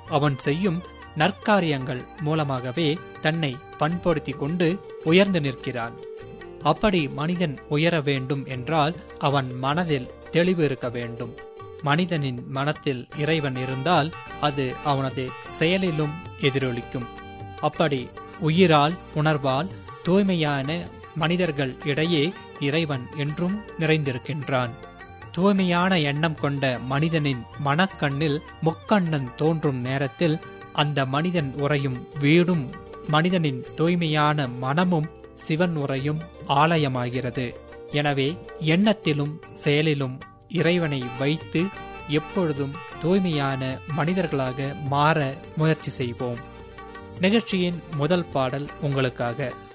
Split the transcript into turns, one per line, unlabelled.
அவன் செய்யும் நற்காரியங்கள் மூலமாகவே தன்னை பண்படுத்திக் கொண்டு உயர்ந்து நிற்கிறான் அப்படி மனிதன் உயர வேண்டும் என்றால் அவன் மனதில் தெளிவு இருக்க வேண்டும் மனிதனின் மனத்தில் இறைவன் இருந்தால் அது அவனது செயலிலும் எதிரொலிக்கும் அப்படி உயிரால் உணர்வால் தூய்மையான மனிதர்கள் இடையே இறைவன் என்றும் நிறைந்திருக்கின்றான் தூய்மையான எண்ணம் கொண்ட மனிதனின் மனக்கண்ணில் முக்கண்ணன் தோன்றும் நேரத்தில் அந்த மனிதன் உறையும் வீடும் மனிதனின் தூய்மையான மனமும் சிவன் உறையும் ஆலயமாகிறது எனவே எண்ணத்திலும் செயலிலும் இறைவனை வைத்து எப்பொழுதும் தூய்மையான மனிதர்களாக மாற முயற்சி செய்வோம் நிகழ்ச்சியின் முதல் பாடல் உங்களுக்காக